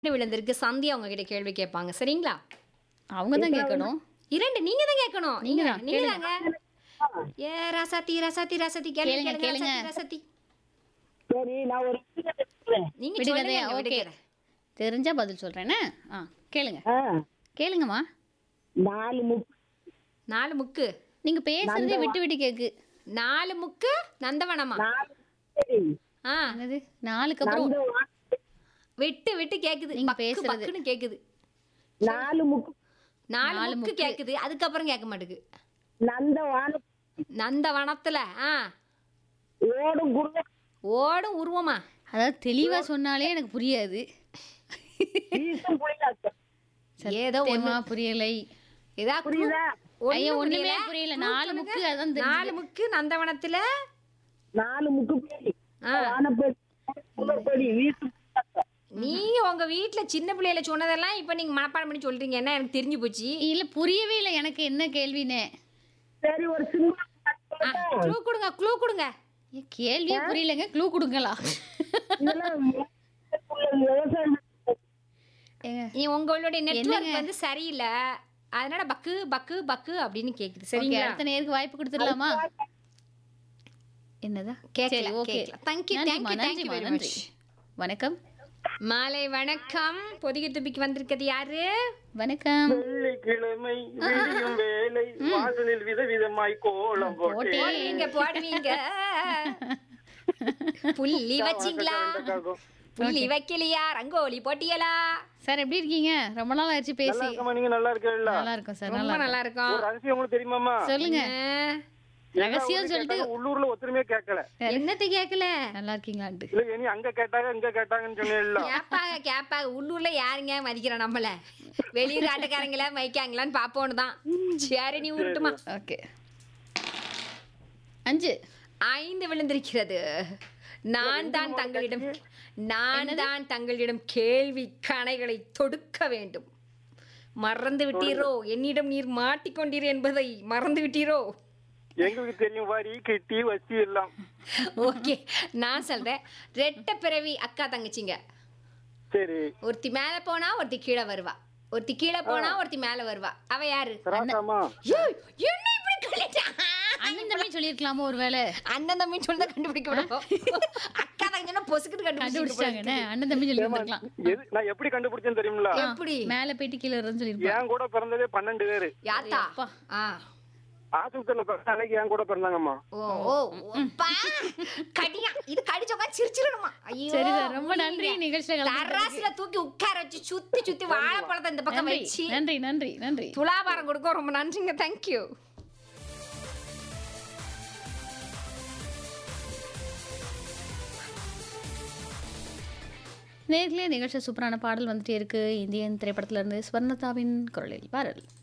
விழுந்திருக்கு சந்தியா உங்ககிட்ட கேள்வி கேட்பாங்க சரிங்களா அவங்க தான் கேட்கணும் இரண்டு நீங்க தான் கேட்கணும் நீங்க நீங்க தான், நீங்க கேளுங்க. தாங்க ஏ ரசத்தி ரசத்தி ரசத்தி கேளுங்க கேளுங்க, கேளுங்க கேளுங்க. ரசத்தி ரசத்தி சரி நான் ஒரு விடுகதை சொல்றேன். நீங்க விடுகதை, சொல்லுங்க ஓகே. விடுகதை. தெரிஞ்சா பதில் சொல்றேனே ஆ கேளுங்க ஆ, கேளுங்கம்மா நாலு முக்கு நாலு முக்கு நீங்க பேசுறதே விட்டு விட்டு கேக்கு நாலு முக்கு நந்தவனமா நாலு சரி. ஆ என்னது நாலுக்கு அப்புறம் நந்த வா- விட்டு விட்டு கேக்குது நீங்க பக்கு பேசுறது. பக்குன்னு கேக்குது நாலு முக்கு நாலு நாலு முக்கு முக்கு. கேக்குது அதுக்கப்புறம் கேட்க மாட்டேங்குது நந்த வான நந்தவனத்துல ஆ ஓடும் குருவ ஓடும் உருவமா அதாவது தெளிவா சொன்னாலே எனக்கு புரியாது வீசும் புலிகாட்டம் ஏதோ ஒண்ணு சத்தியமா புரியலை ஏதா புரியுதா ஐயோ, ஒண்ணுமே புரியல. நாலு முக்கு, அதான் தெரிஞ்சுது. நாலு முக்கு நந்தவனத்துல நாலு முக்கு பேடி ஆ. வானப்பேடி புலப்பேடி வீசும் புலிகாட்டம். நீங்க உங்க வீட்ல சின்ன பிள்ளையில சொன்னதெல்லாம் இப்ப நீங்க மனப்பாடம் பண்ணி சொல்றீங்க என்ன எனக்கு தெரிஞ்சு போச்சு இல்ல புரியவே இல்லை எனக்கு என்ன கேள்வின்னு சரி ஒரு சின்ன க்ளூ கொடுங்க க்ளூ கொடுங்க ஏன் கேள்வியே புரியலங்க க்ளூ கொடுங்களா இதெல்லாம் உள்ள விவசாயம் ஏங்க நீ உங்களுடைய நெட்வொர்க் என்னங்க? வந்து சரியில்லை அதனால பக்கு பக்கு பக்கு அப்படின்னு கேக்குது ஓகே சரிங்களா அடுத்த நேருக்கு வாய்ப்பு கொடுத்துடலாமா என்னதா கேட்கல, சரி ஓகே கேட்கல. Thank you, thank you, thank you very நன்றி much. வணக்கம் மாலை வணக்கம் பொதிகை துப்பிக்கு வந்திருக்கிறது யாரு வணக்கம் வெள்ளிக்கிழமை விடியும் வேலை வாசலில் விதவிதமாய் கோலம் போட்டே. போட்டேன் போடுவீங்க போடுவீங்க புள்ளி வச்சிங்களா புள்ளி வைக்கலையா ரங்கோலி போட்டியலா சார் எப்படி இருக்கீங்க ரொம்ப நாள் ஆயிடுச்சு நல்லா பேசி இருக்கமா நீங்க நல்லா இருக்கீங்களா நல்லா இருக்கும் சார் ரொம்ப நல்லா நல்லா இருக்கும் ஒரு ரகசியம் உங்களுக்கு தெரியுமாமா சொல்லுங்க என்ன? ரகசியம் சொல்லிட்டு உள்ளூர்ல ஒத்துருமே கேட்கல என்னத்து கேக்கல நல்லா இருக்கீங்களான்ட்டு இல்ல இனி அங்க கேட்டாங்க இங்க கேட்டாங்கன்னு சொன்னேன்ல கேப்பாங்க கேப்பாங்க உள்ளூர்ல யாருங்க மதிக்கிறா நம்மள வெளியூர் ஆட்டக்காரங்களா மதிக்காங்களான்னு பாப்போன்னு தான் சரி நீ உருட்டுமா ஓகே அஞ்சு ஐந்து விழுந்திருக்கிறது நான் தான் தங்களிடம் நான் தான் தங்களிடம் கேள்வி கணைகளை தொடுக்க வேண்டும் மறந்து விட்டீரோ என்னிடம் நீர் மாட்டிக்கொண்டீர் என்பதை மறந்து விட்டீரோ எங்களுக்கு தெரியும் வாரி கிட்டி வச்சு எல்லாம் ஓகே நான் சொல்றேன் ரெட்ட பிறவி அக்கா தங்கச்சிங்க சரி ஒருத்தி மேல போனா ஒருத்தி கீழே வருவா ஒருத்தி கீழே போனா ஒருத்தி மேல வருவா அவ யாரு ராசாமா ஏய், என்ன இப்படி சொல்லிட்டா அண்ணன் தம்பி சொல்லியிருக்கலாமோ ஒருவேளை அண்ணன் தம்பி சொல்லி தான் கண்டுபிடிக்க விடும் அக்கா தங்கச்சின்னா பொசுக்கிட்டு கண்டுபிடிச்சிட்டு கண்டுபிடிச்சிட்டாங்கண்ணே அண்ணன் தம்பி சொல்லியிருக்கலாம் எது நான் எப்படி கண்டுபிடிச்சேன்னு தெரியுங்களா எப்படி மேல போயிட்டு கீழே வருதுன்னு சொல்லியிருப்பாங்க என் கூட பிறந்ததே பன்னெண்டு பேரு யாத்தா அப்பா. ஆ ஆஸ்பத்திரியில பிறந்த அன்னைக்கு என் கூட பிறந்தாங்கம்மா ஓ ஓ அப்பா கடியா இது கடிச்சவங்க சிரிச்சிடணுமா ஐயோ சரி சார் ரொம்ப நன்றி நிகழ்ச்சியில் கலந்து தராசுல தூக்கி உட்கார வச்சு சுத்தி சுத்தி வாழைப்பழத்தை இந்த பக்கம் நன்றி வச்சு நன்றி நன்றி நன்றி துலாபாரம் கொடுக்க ரொம்ப நன்றிங்க தேங்க்யூ நேர்களே நிகழ்ச்சி சூப்பரான பாடல் வந்துட்டே இருக்கு இந்தியன் திரைப்படத்துல இருந்து ஸ்வர்ணதாவின் குரலில் பாடல்